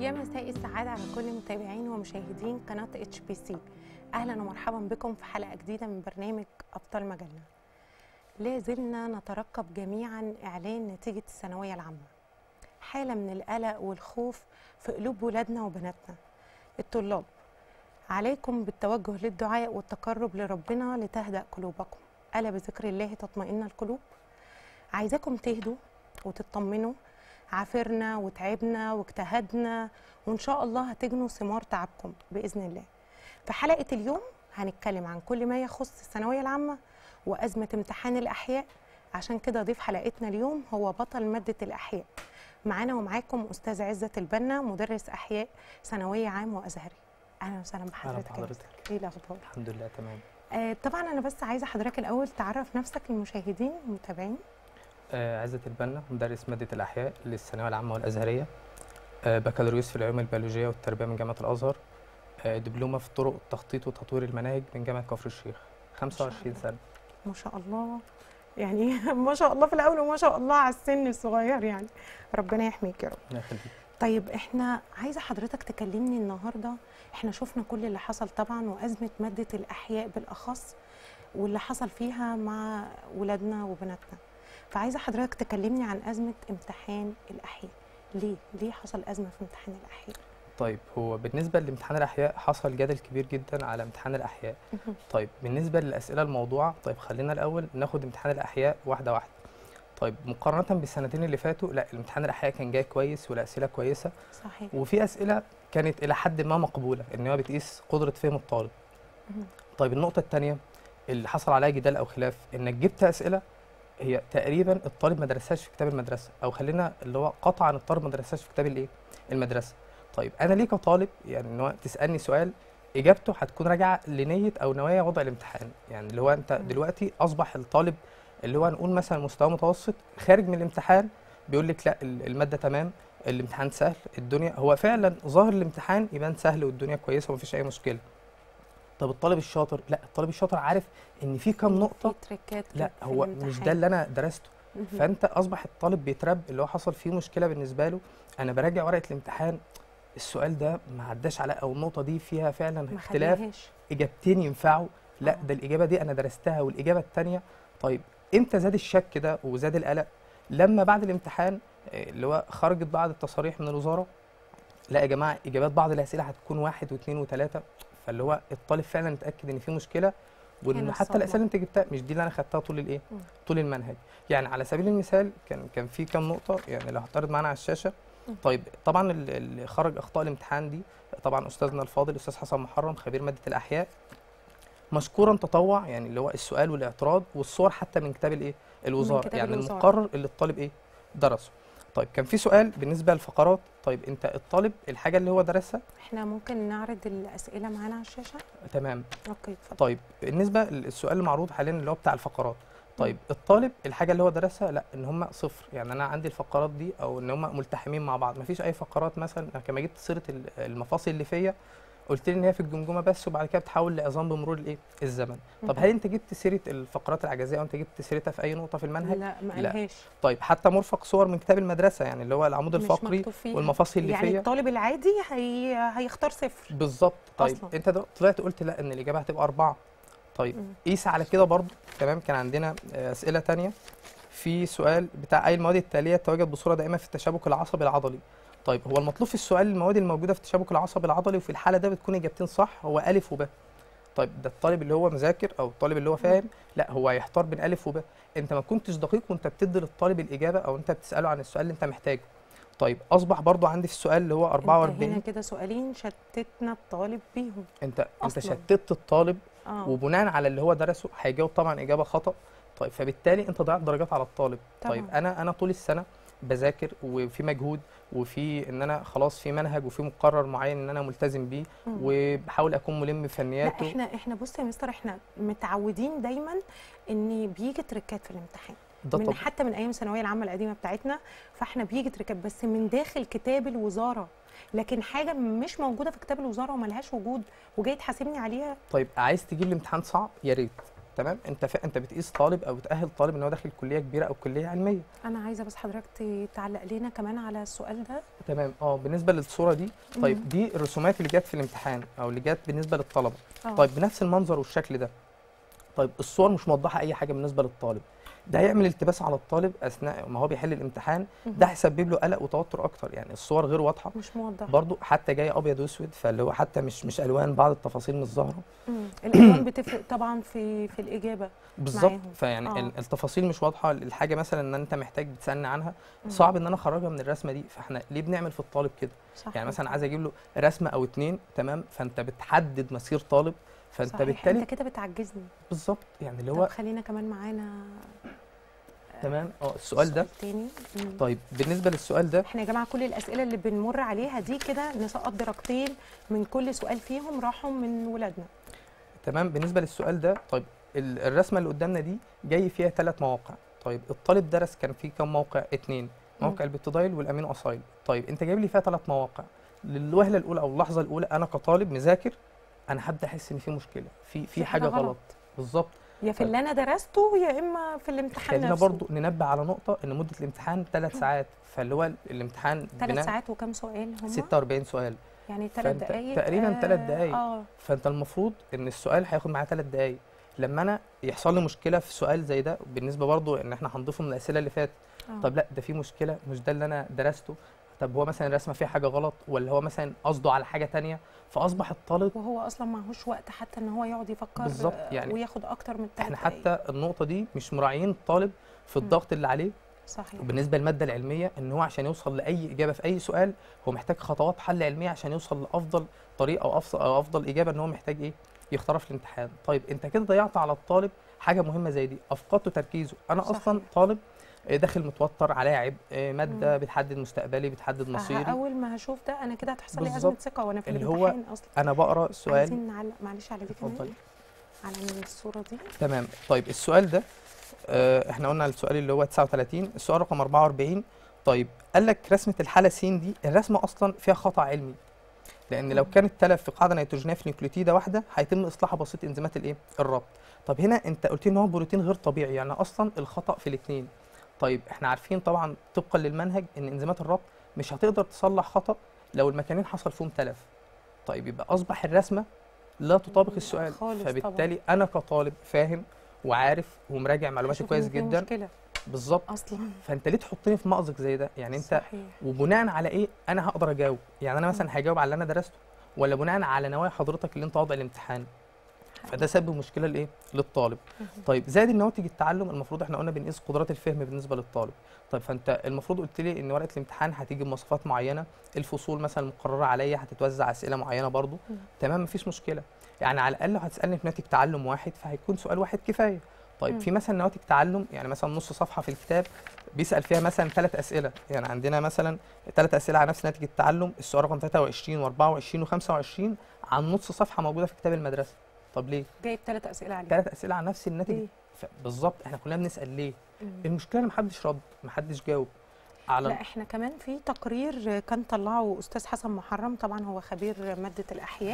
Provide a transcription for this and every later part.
يا مساء السعادة على كل متابعين ومشاهدين قناة اتش بي سي أهلا ومرحبا بكم في حلقة جديدة من برنامج أبطال مجلة لا زلنا نترقب جميعا إعلان نتيجة الثانوية العامة حالة من القلق والخوف في قلوب ولادنا وبناتنا الطلاب عليكم بالتوجه للدعاء والتقرب لربنا لتهدأ قلوبكم ألا بذكر الله تطمئن القلوب عايزاكم تهدوا وتطمنوا عافرنا وتعبنا واجتهدنا وإن شاء الله هتجنوا ثمار تعبكم بإذن الله في حلقة اليوم هنتكلم عن كل ما يخص الثانوية العامة وأزمة امتحان الأحياء عشان كده ضيف حلقتنا اليوم هو بطل مادة الأحياء معانا ومعاكم أستاذ عزت البنا مدرس أحياء ثانوية عام وأزهري أهلا وسهلا اهلا بحضرتك يا بحضرتك مستر. إيه الأخبار؟ الحمد لله تمام آه طبعا أنا بس عايزة حضرتك الأول تعرف نفسك للمشاهدين والمتابعين آه عزت البنا مدرس ماده الاحياء للثانويه العامه والازهريه آه بكالوريوس في العلوم البيولوجيه والتربيه من جامعه الازهر آه دبلومه في طرق التخطيط وتطوير المناهج من جامعه كفر الشيخ 25 الله. سنه ما شاء الله يعني ما شاء الله في الأول وما شاء الله على السن الصغير يعني ربنا يحميك يا رب الله يخليك طيب احنا عايزه حضرتك تكلمني النهارده احنا شفنا كل اللي حصل طبعا وازمه ماده الاحياء بالاخص واللي حصل فيها مع ولادنا وبناتنا فعايزه حضرتك تكلمني عن ازمه امتحان الاحياء ليه ليه حصل ازمه في امتحان الاحياء طيب هو بالنسبه لامتحان الاحياء حصل جدل كبير جدا على امتحان الاحياء طيب بالنسبه للاسئله الموضوعه طيب خلينا الاول ناخد امتحان الاحياء واحده واحده طيب مقارنه بالسنتين اللي فاتوا لا الامتحان الاحياء كان جاي كويس والاسئله كويسه صحيح وفي اسئله كانت الى حد ما مقبوله ان هو بتقيس قدره فهم الطالب مهم. طيب النقطه الثانيه اللي حصل عليها جدال او خلاف انك جبت اسئله هي تقريبا الطالب ما درسهاش في كتاب المدرسه او خلينا اللي هو قطعا الطالب ما درسهاش في كتاب الايه المدرسه طيب انا ليه كطالب يعني ان هو تسالني سؤال اجابته هتكون راجعه لنيه او نوايا وضع الامتحان يعني اللي هو انت مم. دلوقتي اصبح الطالب اللي هو نقول مثلا مستوى متوسط خارج من الامتحان بيقول لك لا ال- الماده تمام الامتحان سهل الدنيا هو فعلا ظاهر الامتحان يبان سهل والدنيا كويسه ومفيش اي مشكله طب الطالب الشاطر لا الطالب الشاطر عارف ان في كام نقطه في تريكات لا كده في هو مش الامتحان. ده اللي انا درسته مهم. فانت اصبح الطالب بيترب اللي هو حصل فيه مشكله بالنسبه له انا براجع ورقه الامتحان السؤال ده ما عداش على او النقطه دي فيها فعلا ما اختلاف خدناهاش اجابتين ينفعوا لا آه. ده الاجابه دي انا درستها والاجابه الثانيه طيب امتى زاد الشك ده وزاد القلق لما بعد الامتحان آه، اللي هو خرجت بعض التصاريح من الوزاره لا يا جماعه اجابات بعض الاسئله هتكون واحد واثنين وثلاثه فاللي هو الطالب فعلا اتاكد ان في مشكله وان هنا حتى الصدمة. الاسئله اللي انت جبتها مش دي اللي انا خدتها طول الايه مم. طول المنهج يعني على سبيل المثال كان كان في كام نقطه يعني لو هتعرض معانا على الشاشه مم. طيب طبعا ال- اللي خرج اخطاء الامتحان دي طبعا استاذنا الفاضل استاذ حسن محرم خبير ماده الاحياء مشكورا تطوع يعني اللي هو السؤال والاعتراض والصور حتى من كتاب الايه الوزاره كتاب يعني الوزارة. المقرر اللي الطالب ايه درسه طيب كان في سؤال بالنسبه للفقرات طيب انت الطالب الحاجه اللي هو درسها احنا ممكن نعرض الاسئله معانا على الشاشه تمام اوكي اتفضل طيب بالنسبه للسؤال المعروض حاليا اللي هو بتاع الفقرات طيب الطالب الحاجه اللي هو درسها لا ان هم صفر يعني انا عندي الفقرات دي او ان هم ملتحمين مع بعض مفيش اي فقرات مثلا أنا كما جبت سيره ال- المفاصل اللي فيا قلت لي ان هي في الجمجمه بس وبعد كده بتحول لعظام بمرور الايه الزمن طب مهم. هل انت جبت سيره الفقرات العجزيه او انت جبت سيرتها في اي نقطه في المنهج لا ما لا. قالهاش طيب حتى مرفق صور من كتاب المدرسه يعني اللي هو العمود مش الفقري مكتوب فيها. والمفاصل اللي يعني فيا الطالب العادي هي... هيختار صفر بالظبط طيب أصلاً. انت دل- طلعت قلت لا ان الاجابه هتبقى اربعه طيب مم. قيس على كده برضو تمام كان عندنا آه، اسئله تانية في سؤال بتاع اي المواد التاليه تواجد بصوره دائمه في التشابك العصبي العضلي طيب هو المطلوب في السؤال المواد الموجوده في التشابك العصبي العضلي وفي الحاله ده بتكون اجابتين صح هو الف وب طيب ده الطالب اللي هو مذاكر او الطالب اللي هو فاهم لا هو هيحتار بين الف وب انت ما كنتش دقيق وانت بتدي للطالب الاجابه او انت بتساله عن السؤال اللي انت محتاجه طيب اصبح برضو عندي في السؤال اللي هو انت هنا 44 كده سؤالين شتتنا الطالب بيهم انت انت أصلاً. شتت الطالب اه وبناء على اللي هو درسه هيجاوب طبعا اجابه خطا طيب فبالتالي انت ضيعت درجات على الطالب طيب طبعاً. انا انا طول السنه بذاكر وفي مجهود وفي ان انا خلاص في منهج وفي مقرر معين ان انا ملتزم بيه مم. وبحاول اكون ملم لا بفنياته احنا احنا بص يا مستر احنا متعودين دايما ان بيجي تريكات في الامتحان ده من طب حتى من ايام الثانويه العامه القديمه بتاعتنا فاحنا بيجي تريكات بس من داخل كتاب الوزاره لكن حاجه مش موجوده في كتاب الوزاره وملهاش وجود وجاي تحاسبني عليها طيب عايز تجيب لي امتحان صعب يا ريت تمام انت ف... انت بتقيس طالب او بتاهل طالب ان هو داخل كليه كبيره او كليه علميه انا عايزه بس حضرتك ت- تعلق لنا كمان على السؤال ده تمام اه بالنسبه للصوره دي مم. طيب دي الرسومات اللي جت في الامتحان او اللي جت بالنسبه للطلبه آه. طيب بنفس المنظر والشكل ده طيب الصور مش موضحه اي حاجه بالنسبه للطالب ده هيعمل التباس على الطالب اثناء ما هو بيحل الامتحان مهم. ده هيسبب له قلق وتوتر اكتر يعني الصور غير واضحه مش موضح برضو حتى جاي ابيض واسود فاللي هو حتى مش مش الوان بعض التفاصيل مش ظاهره مم. الالوان بتفرق طبعا في في الاجابه بالظبط معاهم. فيعني آه. ال- التفاصيل مش واضحه الحاجه مثلا ان انت محتاج بتسالني عنها مم. صعب ان انا اخرجها من الرسمه دي فاحنا ليه بنعمل في الطالب كده صح يعني مثلا طبعاً. عايز اجيب له رسمه او اتنين تمام فانت بتحدد مسير طالب فانت صحيح. بالتالي انت كده بتعجزني بالظبط يعني اللي طب هو خلينا كمان معانا تمام اه السؤال ده تاني مم. طيب بالنسبه للسؤال ده احنا يا جماعه كل الاسئله اللي بنمر عليها دي كده نسقط درجتين من كل سؤال فيهم راحوا من ولادنا تمام بالنسبه للسؤال ده طيب ال- الرسمه اللي قدامنا دي جاي فيها ثلاث مواقع طيب الطالب درس كان فيه كام موقع اتنين موقع البيبتيدايل والامينو اسايل طيب انت جايب لي فيها ثلاث مواقع للوهله الاولى او اللحظه الاولى انا كطالب مذاكر انا هبدا احس ان في مشكله في في حاجه غلط بالظبط يا في طيب. اللي انا درسته يا اما في الامتحان خلينا نفسه برضو ننبه على نقطه ان مده الامتحان ثلاث ساعات فاللي هو الامتحان ثلاث بناء ساعات وكم سؤال هم 46 سؤال يعني ثلاث فأنت دقائق تقريباً تلات دقايق. اه فانت المفروض ان السؤال هياخد معاه ثلاث دقايق لما انا يحصل لي مشكله في سؤال زي ده بالنسبه برضو ان احنا هنضيفه من الاسئله اللي فاتت آه. طب لا ده في مشكله مش ده اللي انا درسته طب هو مثلا الرسمه فيها حاجه غلط ولا هو مثلا قصده على حاجه تانية فاصبح الطالب وهو اصلا معهوش وقت حتى ان هو يقعد يفكر بالظبط، آه، يعني وياخد اكتر من ثلاث احنا حتى النقطه دي مش مراعيين الطالب في مم. الضغط اللي عليه صحيح وبالنسبه للماده العلميه ان هو عشان يوصل لاي اجابه في اي سؤال هو محتاج خطوات حل علميه عشان يوصل لافضل طريقه او افضل او افضل اجابه ان هو محتاج ايه يختارها في الامتحان طيب انت كده ضيعت على الطالب حاجه مهمه زي دي افقدته تركيزه انا صحيح. اصلا طالب آه، داخل متوتر عليا عبء آه، ماده مم. بتحدد مستقبلي بتحدد مصيري اول ما هشوف ده انا كده هتحصل لي ازمه بالظبط. ثقه وانا في اللي هو الامتحان اصلا انا بقرا السؤال عايزين نعلق معلش على دي كمان اتفضلي على الصوره دي تمام طيب السؤال ده آه، احنا قلنا السؤال اللي هو 39 السؤال رقم 44 طيب قال لك رسمه الحاله س دي الرسمه اصلا فيها خطا علمي لان لو مم. كانت تلف في قاعده نيتروجينيه في نيوكليوتيده واحده هيتم اصلاحها بسيط انزيمات الايه الربط طب هنا انت قلت لي ان هو بروتين غير طبيعي يعني اصلا الخطا في الاثنين طيب احنا عارفين طبعا طبقا للمنهج ان انزيمات الربط مش هتقدر تصلح خطا لو المكانين حصل فيهم تلف طيب يبقى اصبح الرسمه لا تطابق مم، السؤال خالص فبالتالي انا كطالب فاهم وعارف ومراجع معلوماتي هشوف كويس إن في جدا مشكله بالظبط اصلا فانت ليه تحطني في مأزق زي ده يعني انت صحيح وبناء على ايه انا هقدر اجاوب يعني انا مثلا هجاوب على اللي انا درسته ولا بناء على نوايا حضرتك اللي انت واضع الامتحان فده سبب مشكله لايه للطالب مهم. طيب زائد النواتج التعلم المفروض احنا قلنا بنقيس قدرات الفهم بالنسبه للطالب طيب فانت المفروض قلت لي ان ورقه الامتحان هتيجي بمواصفات معينه الفصول مثلا مقرره عليا هتتوزع اسئله معينه برضو مم. تمام مفيش مشكله يعني على الاقل لو هتسالني في ناتج تعلم واحد فهيكون سؤال واحد كفايه طيب مم. في مثلا نواتج تعلم يعني مثلا نص صفحه في الكتاب بيسال فيها مثلا ثلاث اسئله يعني عندنا مثلا ثلاث اسئله على نفس ناتج التعلم السؤال رقم 23 و24 و25 عن نص صفحه موجوده في كتاب المدرسه طب ليه جايب ثلاث اسئله عليه ثلاث اسئله عن نفس الناتج ليه؟ ف- بالظبط احنا كلنا بنسال ليه مم. المشكله ان محدش رد محدش جاوب على لا احنا كمان في تقرير كان طلعه استاذ حسن محرم طبعا هو خبير ماده الاحياء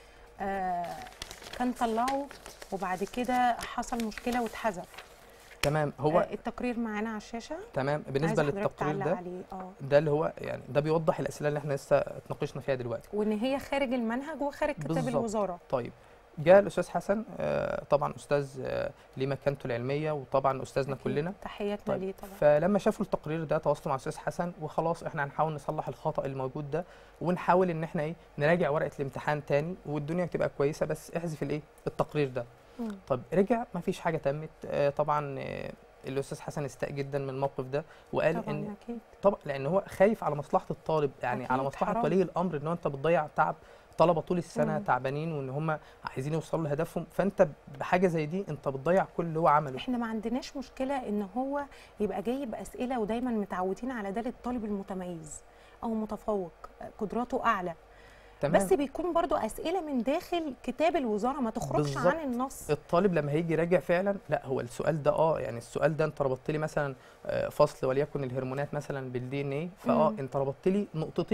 آه كان طلعه وبعد كده حصل مشكله واتحذف تمام هو آه التقرير معانا على الشاشه تمام بالنسبه عايزة حضرتك للتقرير تعلق ده عليه اه ده اللي هو يعني ده بيوضح الاسئله اللي احنا لسه اتناقشنا فيها دلوقتي وان هي خارج المنهج وخارج كتاب بالظبط. الوزاره طيب جاء الاستاذ حسن آه، طبعا استاذ آه، ليه مكانته العلميه وطبعا استاذنا أكيد. كلنا تحياتنا طيب ليه طبعا فلما شافوا التقرير ده تواصلوا مع الاستاذ حسن وخلاص احنا هنحاول نصلح الخطا الموجود ده ونحاول ان احنا ايه نراجع ورقه الامتحان تاني والدنيا تبقى كويسه بس احذف الايه التقرير ده مم. طب رجع ما فيش حاجه تمت آه، طبعا آه، الاستاذ حسن استاء جدا من الموقف ده وقال ان طبعا اكيد طبعا لان هو خايف على مصلحه الطالب يعني على أكيد، مصلحه حرام. ولي الامر ان هو انت بتضيع تعب طلبه طول السنه مم. تعبانين وان هم عايزين يوصلوا لهدفهم فانت بحاجه زي دي انت بتضيع كل اللي هو عمله احنا ما عندناش مشكله ان هو يبقى جايب اسئله ودايما متعودين على ده للطالب المتميز او متفوق قدراته اعلى تمام بس بيكون برضو اسئله من داخل كتاب الوزاره ما تخرجش بالظبط. عن النص الطالب لما هيجي يراجع فعلا لا هو السؤال ده اه يعني السؤال ده انت ربطت لي مثلا آه، فصل وليكن الهرمونات مثلا بالدي ان ايه فاه مم. انت ربطت لي نقطتين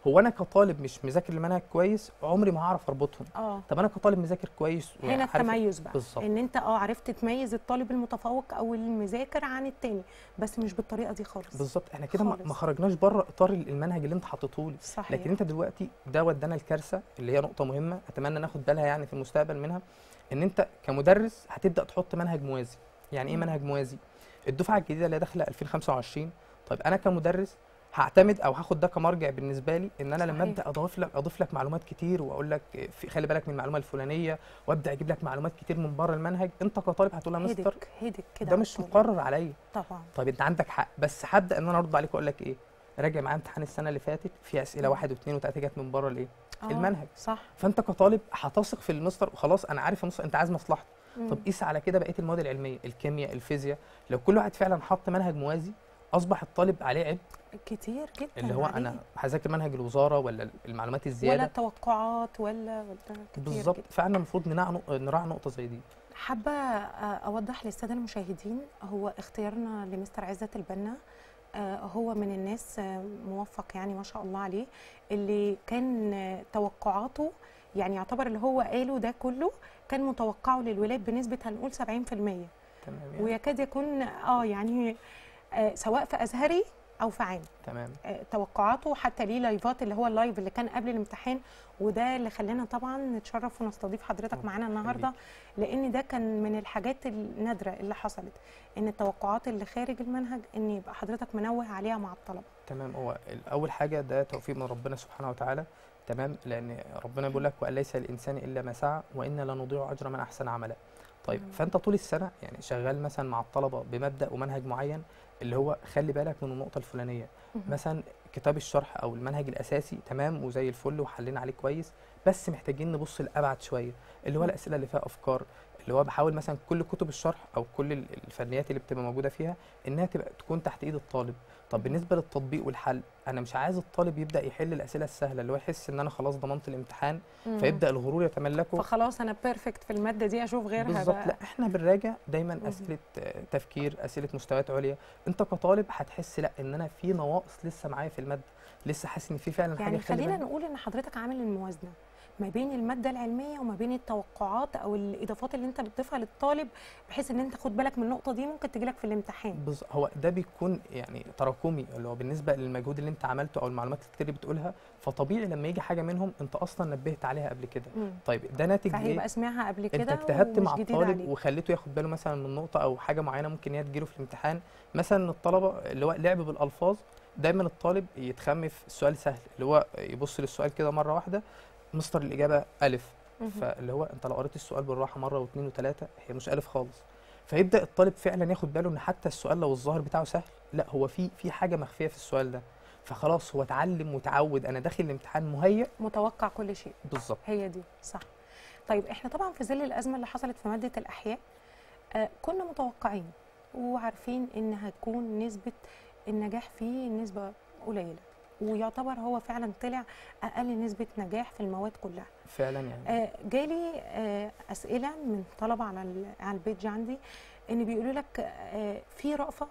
هو انا كطالب مش مذاكر المنهج كويس عمري ما هعرف اربطهم اه طب انا كطالب مذاكر كويس هنا وعارف- التميز بقى بالظبط. ان انت اه عرفت تميز الطالب المتفوق او المذاكر عن التاني بس مش بالطريقه دي خالص بالظبط احنا كده ما خالص. ما خرجناش بره اطار المنهج اللي انت حاطته لي صحيح لكن انت دلوقتي ده ودانا الكارثه اللي هي نقطه مهمه اتمنى ناخد بالها يعني في المستقبل منها ان انت كمدرس هتبدا تحط منهج موازي يعني ايه مم. منهج موازي الدفعه الجديده اللي داخله 2025 طيب انا كمدرس هعتمد او هاخد ده كمرجع بالنسبه لي ان انا لما صحيح. ابدا اضيف لك اضيف لك معلومات كتير واقول لك في خلي بالك من المعلومه الفلانيه وابدا اجيب لك معلومات كتير من بره المنهج انت كطالب هتقول يا مستر هدك هدك كده ده على مش الطالب. مقرر عليا طبعا طيب انت عندك حق بس هبدا ان انا ارد عليك واقول لك ايه راجع معايا امتحان السنه اللي فاتت في اسئله مم. واحد واثنين وثلاثه جت من بره الايه آه، المنهج. صح فانت كطالب هتثق في المستر وخلاص انا عارف المستر انت عايز مصلحته مم. طب قيس على كده بقيه المواد العلميه الكيمياء الفيزياء لو كل واحد فعلا حط منهج موازي اصبح الطالب عليه عبء كتير جدا اللي هو عليه. انا هذاكر منهج الوزاره ولا المعلومات ولا الزياده توقعات ولا ولا كتير بالظبط جدا. فاحنا المفروض نراعي نق- نراعي نقطه زي دي حابة آه، أوضح للسادة المشاهدين هو اختيارنا لمستر عزت البنا آه، هو من الناس آه، موفق يعني ما شاء الله عليه اللي كان آه، توقعاته يعني يعتبر اللي هو قاله ده كله كان متوقعه للولاد بنسبة هنقول 70% تمام يعني ويكاد يكون اه يعني آه، سواء في أزهري أو في عام تمام آه، توقعاته حتى ليه لايفات اللي هو اللايف اللي كان قبل الامتحان وده اللي خلانا طبعا نتشرف ونستضيف حضرتك الله معانا النهارده لان ده كان من الحاجات النادره اللي حصلت ان التوقعات اللي خارج المنهج ان يبقى حضرتك منوه عليها مع الطلبه تمام هو اول حاجه ده توفيق من ربنا سبحانه وتعالى تمام لان ربنا بيقول لك وان ليس للانسان الا ما سعى وانا لا نضيع اجر من احسن عملا طيب مم. فانت طول السنه يعني شغال مثلا مع الطلبه بمبدا ومنهج معين اللي هو خلي بالك من النقطه الفلانيه مثلا كتاب الشرح او المنهج الاساسي تمام وزي الفل وحلينا عليه كويس بس محتاجين نبص لابعد شويه اللي هو مم. الاسئله اللي فيها افكار اللي هو بحاول مثلا كل كتب الشرح او كل ال- الفنيات اللي بتبقى موجوده فيها انها تبقى تكون تحت ايد الطالب طب مم. بالنسبه للتطبيق والحل انا مش عايز الطالب يبدا يحل الاسئله السهله اللي هو يحس ان انا خلاص ضمنت الامتحان مم. فيبدا الغرور يتملكه فخلاص انا بيرفكت في الماده دي اشوف غيرها بالظبط بقى لا احنا بنراجع دايما مم. اسئله آه، تفكير اسئله مستويات عليا انت كطالب هتحس لا ان انا في نواقص لسه معايا في الماده لسه حاسس ان في فعلا يعني حاجه خلي خلينا بالك. نقول ان حضرتك عامل الموازنه ما بين الماده العلميه وما بين التوقعات او الاضافات اللي انت بتضيفها للطالب بحيث ان انت خد بالك من النقطه دي ممكن تجيلك في الامتحان بز... هو ده بيكون يعني تراكمي اللي هو بالنسبه للمجهود اللي انت عملته او المعلومات الكتير اللي بتقولها فطبيعي لما يجي حاجه منهم انت اصلا نبهت عليها قبل كده مم. طيب ده ناتج فهيبقى ايه سمعها قبل انت كده اجتهدت ومش مع جديد الطالب عليك. وخليته ياخد باله مثلا من نقطه او حاجه معينه ممكن هي تجيله في الامتحان مثلا الطلبه اللي هو لعب بالالفاظ دايما الطالب يتخمف السؤال سهل اللي هو يبص للسؤال كده مره واحده مستر الاجابه الف مهم. فاللي هو انت لو قريت السؤال بالراحه مره واثنين وثلاثه هي مش الف خالص فيبدا الطالب فعلا ياخد باله ان حتى السؤال لو الظاهر بتاعه سهل لا هو في في حاجه مخفيه في السؤال ده فخلاص هو اتعلم وتعود انا داخل الامتحان مهيئ متوقع كل شيء بالظبط هي دي صح طيب احنا طبعا في ظل الازمه اللي حصلت في ماده الاحياء آه كنا متوقعين وعارفين ان هتكون نسبه النجاح فيه نسبه قليله ويعتبر هو فعلا طلع اقل نسبه نجاح في المواد كلها فعلا يعني آه جالي آه اسئله من طلبه على ال- على البيج عندي ان بيقولوا لك آه في رأفه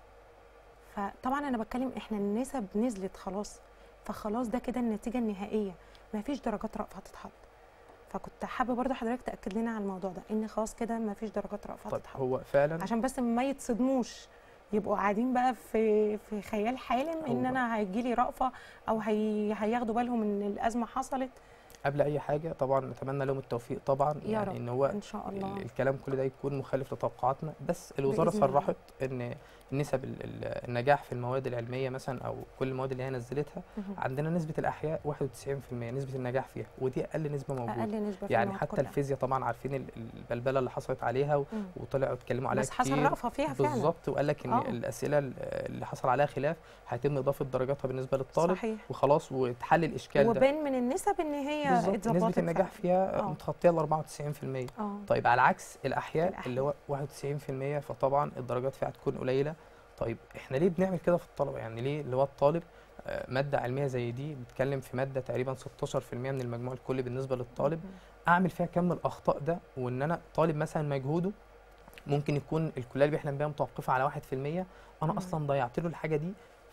فطبعا انا بتكلم احنا النسب نزلت خلاص فخلاص ده كده النتيجه النهائيه ما فيش درجات رأفه هتتحط فكنت حابه برضه حضرتك تاكد لنا على الموضوع ده ان خلاص كده ما فيش درجات رأفه طيب هتتحط هو فعلا عشان بس ما يتصدموش يبقوا قاعدين بقى في في خيال حالم ان هو- انا هيجي لي رأفه او هي هياخدوا بالهم ان الازمه حصلت قبل اي حاجه طبعا نتمنى لهم التوفيق طبعا يا يعني رب. ان هو ان شاء الله ال- الكلام كل ده يكون مخالف لتوقعاتنا بس الوزاره بإذن الله. صرحت ان نسب ال- ال- النجاح في المواد العلميه مثلا او كل المواد اللي هي نزلتها مهم. عندنا نسبه الاحياء 91% نسبه النجاح فيها ودي اقل نسبه موجوده اقل نسبه في يعني المواد حتى كلها. الفيزياء طبعا عارفين ال- البلبله اللي حصلت عليها و- مم. وطلعوا اتكلموا عليها بس حصل كتير رأفه فيها فعلا بالظبط وقال لك ان آه. الاسئله ال- اللي حصل عليها خلاف هيتم اضافه درجاتها بالنسبه للطالب صحيح وخلاص واتحل الاشكال ده وبان من النسب ان هي بالظبط اتظبطت نسبه النجاح فعلا. فيها آه. متخطيه ال 94% اه طيب على عكس الاحياء, الأحياء. اللي هو 91% فطبعا الدرجات فيها هتكون قليله طيب احنا ليه بنعمل كده في الطلبه يعني ليه اللي هو الطالب آه، ماده علميه زي دي بتتكلم في ماده تقريبا 16% من المجموع الكلي بالنسبه للطالب مهم. اعمل فيها كم الاخطاء ده وان انا طالب مثلا مجهوده ممكن يكون الكليه اللي بيحلم بيها متوقفه على 1% انا مم. اصلا ضيعت له الحاجه دي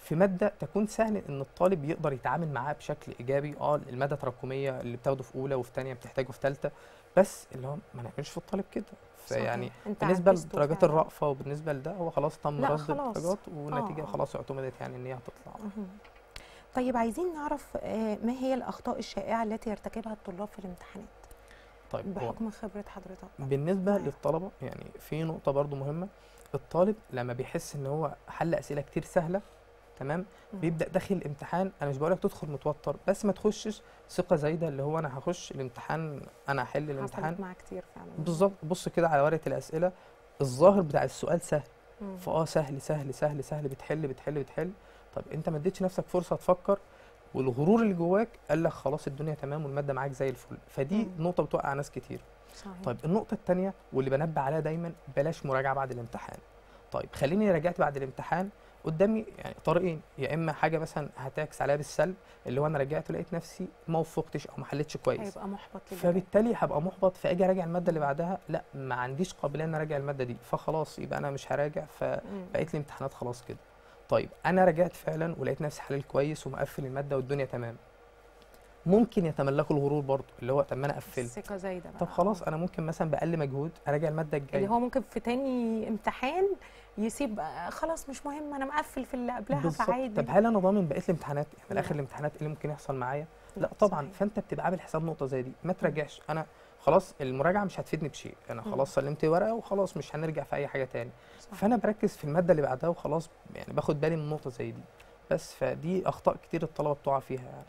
في ماده تكون سهل ان الطالب يقدر يتعامل معاها بشكل ايجابي اه الماده التراكميه اللي بتاخده في اولى وفي ثانيه بتحتاجه في ثالثه بس اللي هو ما نعملش في الطالب كده فيعني صحيح. انت بالنسبه عكسته للدرجات فعلاً. الرأفة وبالنسبه لده هو خلاص تم لا، رصد خلاص. الدرجات والنتيجه آه. خلاص اعتمدت يعني ان هي هتطلع مهم. طيب عايزين نعرف آه، ما هي الأخطاء الشائعة التي يرتكبها الطلاب في الامتحانات طيب هو بحكم خبرة حضرتك بالنسبه معاك. للطلبه يعني في نقطه برضو مهمه الطالب لما بيحس ان هو حل اسئله كتير سهله تمام مم. بيبدا داخل الامتحان انا مش بقولك تدخل متوتر بس ما تخشش ثقه زايده اللي هو انا هخش الامتحان انا هحل الامتحان حصلت معاه كتير فعلا بالظبط بص كده على ورقه الاسئله الظاهر بتاع السؤال سهل مم. فاه سهل سهل سهل سهل بتحل بتحل بتحل طب انت ما اديتش نفسك فرصه تفكر والغرور اللي جواك قال لك خلاص الدنيا تمام والماده معاك زي الفل فدي مم. نقطه بتوقع ناس كتير صحيح طيب النقطة التانية واللي بنبه عليها دايما بلاش مراجعة بعد الامتحان. طيب خليني راجعت بعد الامتحان قدامي يعني طريقين يا اما حاجة مثلا هتعكس عليها بالسلب اللي هو انا رجعت ولقيت نفسي ما وفقتش او ما حلتش كويس. هيبقى محبط للبداية. فبالتالي هبقى محبط فاجي اراجع المادة اللي بعدها لا ما عنديش قابلية ان اراجع المادة دي فخلاص يبقى انا مش هراجع فبقيت مم. لي امتحانات خلاص كده. طيب انا رجعت فعلا ولقيت نفسي حلال كويس ومقفل المادة والدنيا تمام. ممكن يتملكوا الغرور برضه اللي هو طب ما انا قفلت الثقة زايدة بقى طب خلاص انا ممكن مثلا باقل مجهود اراجع الماده الجايه اللي هو ممكن في تاني امتحان يسيب آه، خلاص مش مهم انا مقفل في اللي قبلها بالظبط فعادي طب هل انا ضامن بقيه الامتحانات يعني لا. اخر الامتحانات ايه اللي ممكن يحصل معايا لا طبعا صحيح. فانت بتبقى عامل حساب نقطه زي دي ما تراجعش انا خلاص المراجعه مش هتفيدني بشيء انا مم. خلاص سلمت ورقه وخلاص مش هنرجع في اي حاجه تاني صح. فانا بركز في الماده اللي بعدها وخلاص يعني باخد بالي من نقطه زي دي بس فدي اخطاء كتير الطلبه بتقع فيها يعني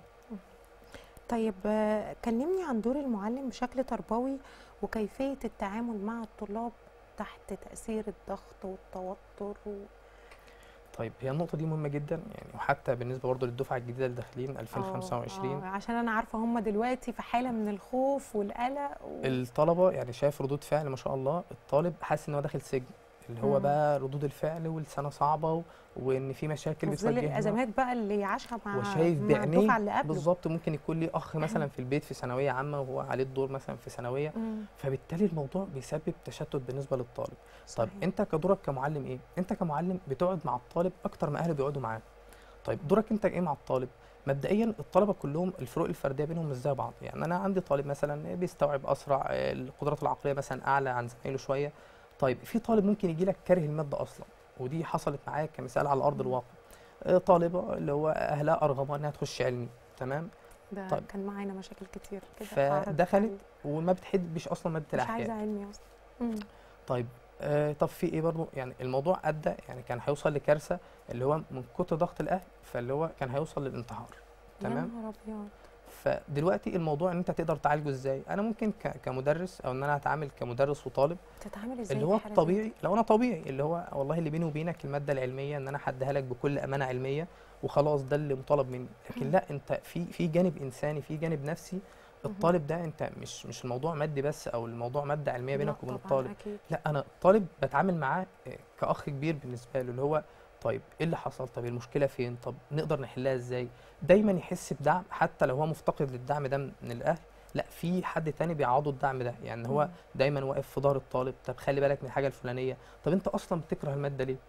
طيب آه، كلمني عن دور المعلم بشكل تربوي وكيفية التعامل مع الطلاب تحت تأثير الضغط والتوتر و... طيب هي النقطه دي مهمه جدا يعني وحتى بالنسبه برضه للدفعه الجديده اللي داخلين آه، 2025 آه، عشان أنا عارفة هم دلوقتي في حالة من الخوف والقلق و... الطلبه يعني شايف ردود فعل ما شاء الله الطالب حاسس ان هو داخل سجن اللي هو مم. بقى ردود الفعل والسنه صعبه و... وان في مشاكل وفي ظل بتواجهنا الأزمات بقى اللي عاشها مع وشايف مع بعينيه الدفعة اللي قبله بالظبط ممكن يكون ليه اخ مثلا في البيت في ثانويه عامه وهو عليه الدور مثلا في ثانويه مم، فبالتالي الموضوع بيسبب تشتت بالنسبه للطالب طب صحيح. انت كدورك كمعلم ايه انت كمعلم بتقعد مع الطالب اكتر ما اهله بيقعدوا معاه طيب دورك انت ايه مع الطالب مبدئيا الطلبه كلهم الفروق الفرديه بينهم مش زي بعض يعني انا عندي طالب مثلا بيستوعب اسرع آه، القدرات العقليه مثلا اعلى عن زمايله شويه طيب في طالب ممكن يجي لك كاره الماده اصلا ودي حصلت معايا كمثال على ارض مم. الواقع آه، طالبه اللي هو اهلها ارغموها انها تخش علمي تمام ده طيب. كان معانا مشاكل كتير كده فعرض فدخلت عليه. وما بتحبش اصلا ماده مش عايزة الاحياء علمي أصلا مم. طيب آه طب في ايه برضو يعني الموضوع ادى يعني كان هيوصل لكارثه اللي هو من كتر ضغط الاهل فاللي هو كان هيوصل للانتحار يا تمام نهار أبيض فدلوقتي الموضوع ان انت تقدر تعالجه ازاي انا ممكن ك- كمدرس او ان انا اتعامل كمدرس وطالب تتعامل ازاي اللي في هو حالة زي الطبيعي لو انا طبيعي اللي هو والله اللي بيني وبينك الماده العلميه ان انا هديها لك بكل امانه علميه وخلاص ده اللي مطالب مني لكن لا انت في في جانب انساني في جانب نفسي الطالب ده انت مش مش الموضوع مادي بس او الموضوع ماده علميه لا بينك وبين طبعاً الطالب أكيد. لا انا الطالب بتعامل معاه آه، كاخ كبير بالنسبه له اللي هو طيب ايه اللي حصل طب المشكله فين طب نقدر نحلها ازاي دايما يحس بدعم حتى لو هو مفتقد للدعم ده من من الاهل لا في حد تاني بيعوضه الدعم ده يعني هو مم. دايما واقف في ظهر الطالب طب خلي بالك من الحاجه الفلانيه طب انت اصلا بتكره الماده ليه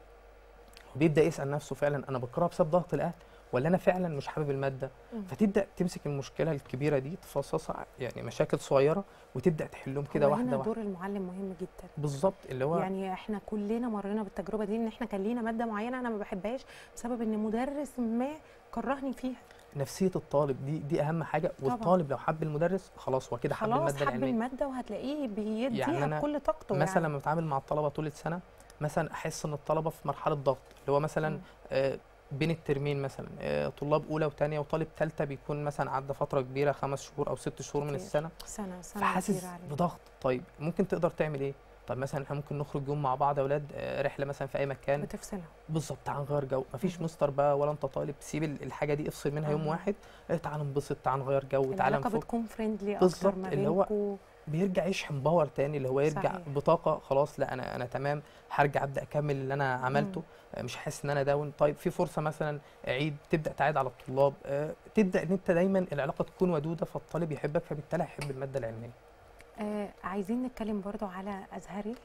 وبيبدا يسال نفسه فعلا انا بكرهها بسبب ضغط الاهل ولا انا فعلا مش حابب الماده مم. فتبدا تمسك المشكله الكبيره دي تفصصها يعني مشاكل صغيره وتبدا تحلهم كده هو واحده هنا واحده دور المعلم مهم جدا بالظبط اللي هو يعني احنا كلنا مرينا بالتجربه دي ان احنا كان لينا ماده معينه انا ما بحبهاش بسبب ان مدرس ما كرهني فيها نفسيه الطالب دي دي اهم حاجه طبعاً. والطالب لو حب المدرس خلاص هو كده حب خلاص الماده حب العلميه الماده وهتلاقيه بيديها يعني أنا بكل طاقته مثلا يعني. لما بتعامل مع الطلبه طول السنه مثلا احس ان الطلبه في مرحله ضغط اللي هو مثلا مم. آه، بين الترمين مثلا آه، طلاب اولى وثانيه وطالب ثالثه بيكون مثلا عدى فتره كبيره خمس شهور او ست شهور من كتير. السنه سنه سنه فحاسس كتير عليه. بضغط طيب ممكن تقدر تعمل ايه طب مثلا احنا ممكن نخرج يوم مع بعض يا اولاد آه، رحله مثلا في اي مكان بتفصلها بالظبط تعال نغير جو مفيش مم. مستر بقى ولا انت طالب سيب ال- الحاجه دي افصل منها يوم آه. واحد آه، تعال ننبسط تعال نغير جو تعال العلاقه نفك بتكون فريندلي اكتر بالظبط، ما اللي هو بينكوا بيرجع يشحن باور تاني اللي هو يرجع صحيح. بطاقه خلاص لا انا انا تمام هرجع ابدا اكمل اللي انا عملته آه، مش حاسس ان انا داون طيب في فرصه مثلا عيد تبدا تعيد على الطلاب آه، تبدا ان انت دايما العلاقه تكون ودوده فالطالب يحبك فبالتالي هيحب الماده العلميه آه عايزين نتكلم برضو على ازهري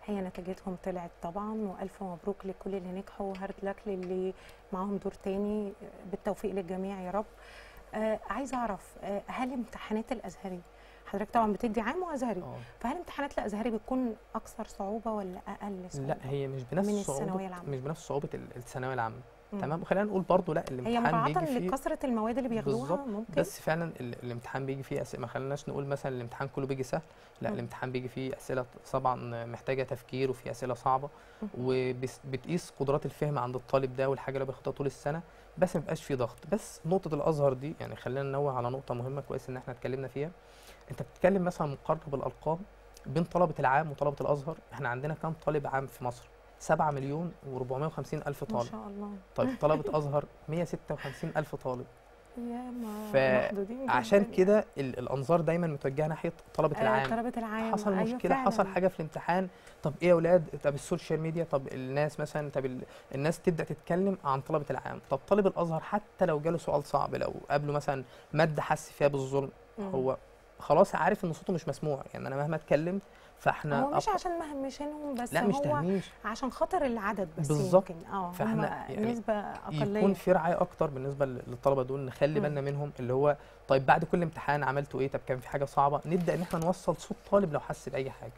هي نتيجتهم طلعت طبعا والف مبروك لكل اللي نجحوا وهارد لك للي معاهم دور تاني بالتوفيق للجميع يا رب آه عايزه اعرف آه هل امتحانات الازهري حضرتك طبعا بتدي عام وازهري اه فهل امتحانات الازهري بتكون اكثر صعوبه ولا اقل صعوبه لا هي مش بنفس من صعوبه الثانوية العامة. مش بنفس صعوبه ال- الثانويه العامه مم. تمام وخلينا نقول برضو لا هي الامتحان مراعاه بيجي فيه لكثره المواد اللي بياخدوها بالظبط، ممكن بس فعلا ال- الامتحان بيجي فيه اسئله ما خليناش نقول مثلا الامتحان كله بيجي سهل لا مم. الامتحان بيجي فيه اسئله طبعا محتاجه تفكير وفي اسئله صعبه مم. وبتقيس قدرات الفهم عند الطالب ده والحاجه اللي هو بياخدها طول السنه بس ما بيبقاش فيه ضغط بس نقطه الازهر دي يعني خلينا ننوه على نقطه مهمه كويس ان احنا اتكلمنا فيها انت بتتكلم مثلا مقارنه بالارقام بين طلبه العام وطلبه الازهر احنا عندنا كام طالب عام في مصر 7 مليون و450 الف ما طالب شاء الله طيب طلبه ازهر 156 الف طالب يا ما ف- محدودين عشان جداً كده ال- الانظار دايما متوجهه ناحيه طلبه يعني. آه، العام طلبه العام حصل أيوة مشكله حصل فعلاً. حاجه في الامتحان طب ايه يا اولاد طب السوشيال ميديا طب الناس مثلا طب ال- الناس تبدا تتكلم عن طلبه العام طب طالب الازهر حتى لو جاله سؤال صعب لو قابله مثلا ماده حس فيها بالظلم مم. هو خلاص عارف ان صوته مش مسموع يعني انا مهما اتكلمت فاحنا هو مش أق- عشان مهمشينهم بس لا مش هو تهميش عشان خاطر العدد بس بالظبط. يمكن اه فإحنا هم يعني نسبه اقليه يكون في رعايه اكتر بالنسبه لل- للطلبه دول نخلي مم. بالنا منهم اللي هو طيب بعد كل امتحان عملتوا ايه طب كان في حاجه صعبه نبدا ان احنا نوصل صوت طالب لو حس باي حاجه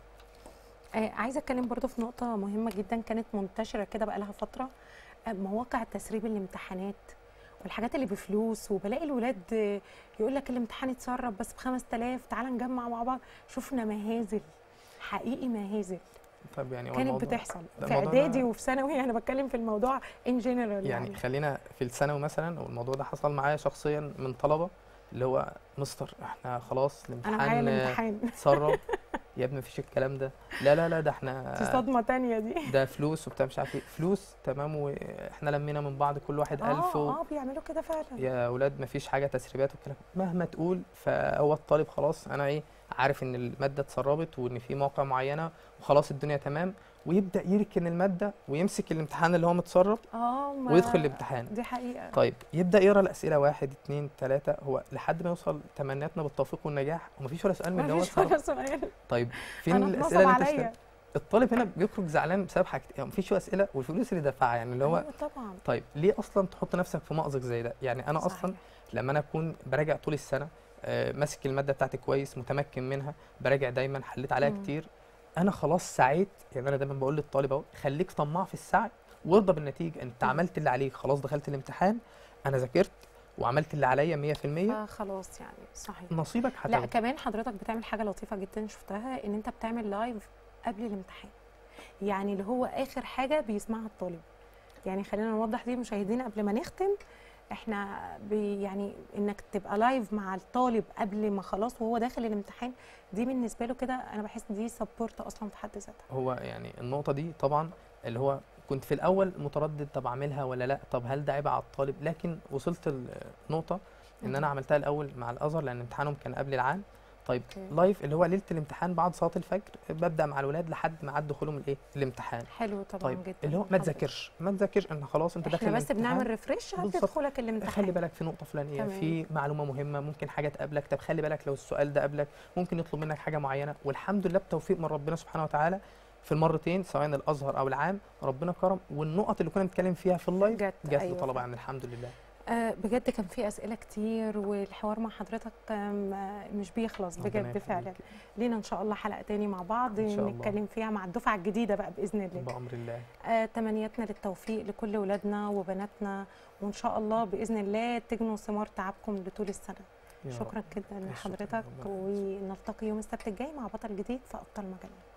آه عايزه اتكلم برضو في نقطه مهمه جدا كانت منتشره كده بقى لها فتره آه مواقع تسريب الامتحانات والحاجات اللي بفلوس وبلاقي الولاد آه، يقول لك الامتحان اتسرب بس ب 5000 تعالى نجمع مع بعض شفنا مهازل حقيقي مهازل طب يعني هو كانت الموضوع- بتحصل ده في الموضوع ده- اعدادي وفي ثانوي انا بتكلم في الموضوع ان جنرال يعني يعني, خلينا في الثانوي مثلا والموضوع ده حصل معايا شخصيا من طلبه اللي هو مستر احنا خلاص انا معايا الامتحان آه، الامتحان اتسرب يا ابني مفيش الكلام ده لا لا لا ده دي احنا صدمه تانية دي ده فلوس وبتاع مش عارف ايه فلوس تمام واحنا لمينا من بعض كل واحد ألف اه و... اه بيعملوا كده فعلا يا اولاد مفيش حاجه تسريبات والكلام مهما تقول فهو الطالب خلاص انا ايه عارف ان الماده اتسربت وان في موقع معينه وخلاص الدنيا تمام ويبدا يركن الماده ويمسك الامتحان اللي هو متسرب اه ما ويدخل الامتحان دي حقيقه طيب يبدا يقرا الاسئله واحد اتنين تلاته هو لحد ما يوصل تمنياتنا بالتوفيق والنجاح ومفيش ولا سؤال من اللي هو مفيش ولا اتسرب سؤال طيب فين انا الاسئله اتنصب اللي انت عليا اشتريتها؟ الطالب هنا بيخرج زعلان بسبب حاجتين يعني مفيش اسئله والفلوس اللي دفعها يعني اللي هو أيوة طبعا طيب ليه اصلا تحط نفسك في مأزق زي ده يعني انا اصلا صحيح. لما انا اكون براجع طول السنه آه، ماسك الماده بتاعتي كويس متمكن منها براجع دايما حليت عليها مم. كتير انا خلاص سعيت يعني انا دايما بقول للطالب اهو خليك طماع في السعي وارضى بالنتيجه انت مم. عملت اللي عليك خلاص دخلت الامتحان انا ذاكرت وعملت اللي عليا 100% فخلاص يعني صحيح نصيبك لا هتاخده كمان حضرتك بتعمل حاجه لطيفه جدا شفتها ان انت بتعمل لايف قبل الامتحان يعني اللي هو اخر حاجه بيسمعها الطالب يعني خلينا نوضح دي مشاهدينا قبل ما نختم احنا بي يعني انك تبقى لايف مع الطالب قبل ما خلاص وهو داخل الامتحان دي بالنسبه له كده انا بحس دي سبورت اصلا في حد ذاتها هو يعني النقطة دي طبعا اللي هو كنت في الأول متردد طب أعملها ولا لأ طب هل ده عيب على الطالب لكن وصلت النقطة إن أنا مم. عملتها الأول مع الأزهر لأن امتحانهم كان قبل العام طيب أوكي. لايف اللي هو ليلة الامتحان بعد صلاة الفجر ببدأ مع الولاد لحد ميعاد دخولهم الإيه الامتحان حلو طبعا طيب جدا اللي هو ما حاضر. تذاكرش ما تذاكرش أنت خلاص أنت داخل احنا بس الامتحان بنعمل ريفرش بالظبط. هتدخلك الامتحان خلي بالك في نقطة فلانية تمام. في معلومة مهمة ممكن حاجة تقابلك طب خلي بالك لو السؤال ده قابلك ممكن يطلب منك حاجة معينة والحمد لله بتوفيق من ربنا سبحانه وتعالى في المرتين سواء الازهر او العام ربنا كرم والنقط اللي كنا بنتكلم فيها في اللايف جت جت أيوة لطلبة فعلا. يعني الحمد لله آه، بجد كان في اسئله كتير والحوار مع حضرتك آم، آه، مش بيخلص ربنا بجد يخليك. فعلا لينا ان شاء الله حلقه تاني مع بعض إن شاء الله. نتكلم فيها مع الدفعه الجديده بقى باذن الله بأمر الله آه، تمنياتنا للتوفيق لكل ولادنا وبناتنا وان شاء الله باذن الله تجنوا ثمار تعبكم لطول السنه يا رب. شكرا جدا الشكر لحضرتك ربنا يخليك. ونلتقي يوم السبت الجاي مع بطل جديد في ابطال مجله